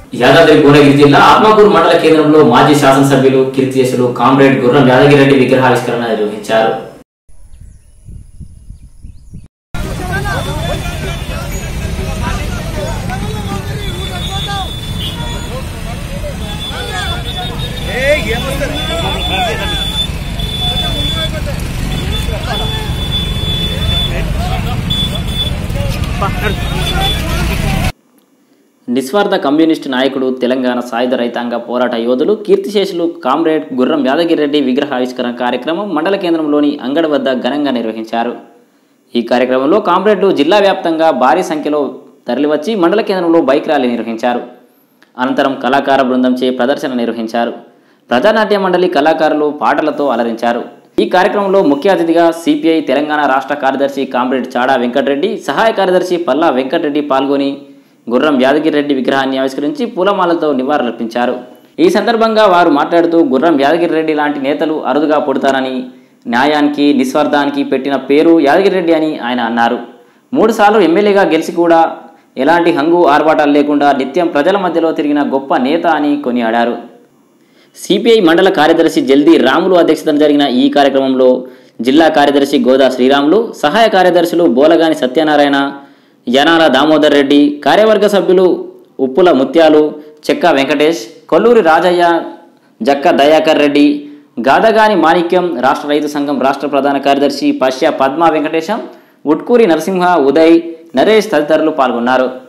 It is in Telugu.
యాదాద్రి భువనగిరి జిల్లా ఆత్మకూరు మండల కేంద్రంలో మాజీ శాసనసభ్యులు కీర్తిశేషులు కామ్రేడ్ గుర్రం యాదగిరెడ్డి విగ్రహావిష్కరణ నిర్వహించారు నిస్వార్థ కమ్యూనిస్టు నాయకుడు తెలంగాణ సాయుధ రైతాంగ పోరాట యోధులు కీర్తిశేషులు కామ్రేడ్ గుర్రం యాదగిరెడ్డి విగ్రహావిష్కరణ కార్యక్రమం మండల కేంద్రంలోని అంగడి వద్ద ఘనంగా నిర్వహించారు ఈ కార్యక్రమంలో కామ్రేడ్లు జిల్లా వ్యాప్తంగా భారీ సంఖ్యలో తరలివచ్చి మండల కేంద్రంలో బైక్ ర్యాలీ నిర్వహించారు అనంతరం కళాకార బృందంచే ప్రదర్శన నిర్వహించారు ప్రజానాట్య మండలి కళాకారులు పాటలతో అలరించారు ఈ కార్యక్రమంలో ముఖ్య అతిథిగా సిపిఐ తెలంగాణ రాష్ట్ర కార్యదర్శి కామ్రేడ్ చాడా వెంకటరెడ్డి సహాయ కార్యదర్శి పల్లా వెంకటరెడ్డి పాల్గొని గుర్రం యాదగిరిరెడ్డి విగ్రహాన్ని ఆవిష్కరించి పూలమాలతో నివాళులర్పించారు ఈ సందర్భంగా వారు మాట్లాడుతూ గుర్రం యాదగిరిరెడ్డి లాంటి నేతలు అరుదుగా పుడతారని న్యాయానికి నిస్వార్థానికి పెట్టిన పేరు యాదగిరిరెడ్డి అని ఆయన అన్నారు మూడుసార్లు ఎమ్మెల్యేగా గెలిచి కూడా ఎలాంటి హంగు ఆర్భాటాలు లేకుండా నిత్యం ప్రజల మధ్యలో తిరిగిన గొప్ప నేత అని కొనియాడారు సిపిఐ మండల కార్యదర్శి జల్దీ రాములు అధ్యక్షతన జరిగిన ఈ కార్యక్రమంలో జిల్లా కార్యదర్శి గోదా శ్రీరాములు సహాయ కార్యదర్శులు బోలగాని సత్యనారాయణ యనాల దామోదర్ రెడ్డి కార్యవర్గ సభ్యులు ఉప్పుల ముత్యాలు చెక్క వెంకటేష్ కొల్లూరి రాజయ్య జక్క దయాకర్ రెడ్డి గాదగాని మాణిక్యం రాష్ట్ర రైతు సంఘం రాష్ట్ర ప్రధాన కార్యదర్శి పశ్య పద్మ వెంకటేశం ఉట్కూరి నరసింహ ఉదయ్ నరేష్ తదితరులు పాల్గొన్నారు